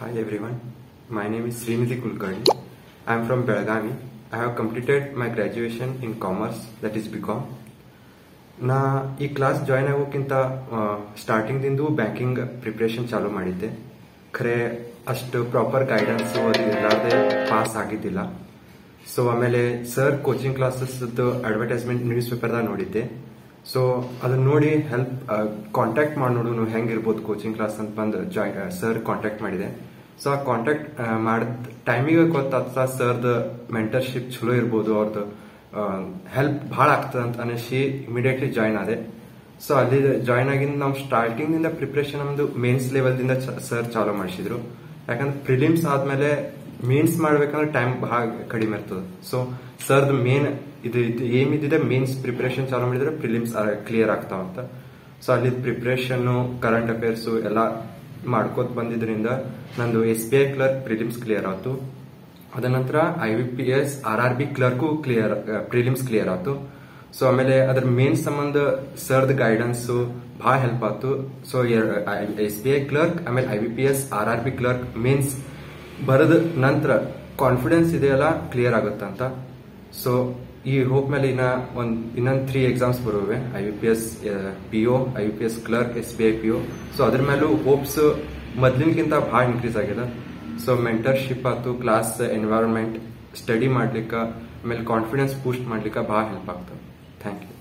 Hi everyone, my name is Srinidhi Kulkarni. I am from Belgavi. I have completed my graduation in commerce, that is BCom. ನಾ ಈ class join ಆಗೋಕ್ಕಿಂತ ಸ್ಟಾರ್ಟಿಂಗ್ದಿಂದು banking preparation ಚಾಲೂ ಮಾಡಿದ್ದೆ ಖರೆ ಅಷ್ಟು proper guidance ಅದು ಇರಲಾರ್ದೆ ಪಾಸ್ ಆಗಿದ್ದಿಲ್ಲ ಸೊ ಆಮೇಲೆ sir coaching classes advertisement news ಪೇಪರ್ದಾಗ ನೋಡಿದ್ದೆ ಸೊ ಅದನ್ನ ನೋಡಿ ಹೆಲ್ಪ್ ಕಾಂಟ್ಯಾಕ್ಟ್ ಮಾಡಿ ನೋಡು ಹೆಂಗಿರ್ಬೋದು ಕೋಚಿಂಗ್ ಕ್ಲಾಸ್ ಅಂತ ಬಂದು ಜಾಯ್ ಸರ್ ಕಾಂಟ್ಯಾಕ್ಟ್ ಮಾಡಿದೆ ಸೊ ಆ ಕಾಂಟ್ಯಾಕ್ಟ್ ಮಾಡಿದ ಟೈಮಿಗೆ ಗೊತ್ತಾಗ್ತಾ ಸರ್ದ ಮೆಂಟರ್ಶಿಪ್ ಚಲೋ ಇರ್ಬೋದು ಅವ್ರದ್ದು ಹೆಲ್ಪ್ ಭಾಳ ಆಗ್ತದೆ ಅಂತ ಅನಿಸಿ ಇಮಿಡಿಯೇಟ್ಲಿ ಜಾಯ್ನ್ ಆದೆ ಸೊ ಅಲ್ಲಿ ಜಾಯ್ನ್ ಆಗಿಂದ ನಾವು ಸ್ಟಾರ್ಟಿಂಗ್ ನಿಂದ ಪ್ರಿಪ್ರೇಷನ್ ನಮ್ದು ಮೇನ್ಸ್ ಲೆವೆಲ್ದಿಂದ ಸರ್ ಚಾಲೂ ಮಾಡಿಸಿದ್ರು ಯಾಕಂದ್ರೆ ಪ್ರಿಲಿಮ್ಸ್ ಆದ್ಮೇಲೆ ಮೇನ್ಸ್ ಮಾಡ್ಬೇಕಂದ್ರೆ ಟೈಮ್ ಬಹಳ ಕಡಿಮೆ ಇರ್ತದೆ ಸೊ ಸರ್ದು ಮೇನ್ ಇದು ಇದು ಏಮ್ ಇದ್ದಿದೆ ಮೇನ್ಸ್ ಪ್ರಿಪ್ರೇಷನ್ ಚಾಲೂ ಮಾಡಿದ್ರೆ ಪ್ರಿಲಿಮ್ಸ್ ಕ್ಲಿಯರ್ ಆಗ್ತಾವಂತ ಸೊ ಅಲ್ಲಿ ಪ್ರಿಪ್ರೇಷನ್ ಕರೆಂಟ್ ಅಫೇರ್ಸ್ ಎಲ್ಲ ಮಾಡ್ಕೋತ ಬಂದಿದ್ರಿಂದ ನಂದು S B I clerk prelims clear ಆಯ್ತು ಅದ ನಂತರ I B P S R R B clerk clear prelims clear ಆಯ್ತು ಸೊ ಆಮೇಲೆ ಅದ್ರ ಮೇನ್ ಸಂಬಂಧ ಸರ್ದ್ ಗೈಡೆನ್ಸ್ ಭಾಳ ಹೆಲ್ಪ್ ಆಯ್ತು so S B I clerk ಆಮೇಲೆ I B P S R R B clerk mains ಬರೆದ ನಂತರ ಕಾನ್ಫಿಡೆನ್ಸ್ ಇದೆಯಲ್ಲ ಕ್ಲಿಯರ್ ಆಗುತ್ತಂತ ಸೊ ಈ ಹೋಪ್ ಮೇಲೆ ಇನ್ನ ಒಂದ್ ಇನ್ನೊಂದು ತ್ರೀ ಎಕ್ಸಾಮ್ಸ್ ಬರುವೆ I B P S P O I B P S clerk S B I P O so ಅದ್ರ ಮೇಲೂ ಹೋಪ್ಸ್ ಮೊದ್ಲಿನಕ್ಕಿಂತ ಭಾಳ ಇನ್ಕ್ರೀಸ್ ಆಗಿದೆ ಸೊ ಮೆಂಟರ್ಶಿಪ್ ಆಯ್ತು ಕ್ಲಾಸ್ ಎನ್ವೈರನ್ಮೆಂಟ್ ಸ್ಟಡಿ ಮಾಡ್ಲಿಕ್ಕೆ ಆಮೇಲೆ ಕಾನ್ಫಿಡೆನ್ಸ್ ಬೂಸ್ಟ್ ಮಾಡ್ಲಿಕ್ಕೆ ಭಾಳ ಹೆಲ್ಪ್ ಆಗ್ತದೆ ಥ್ಯಾಂಕ್ ಯು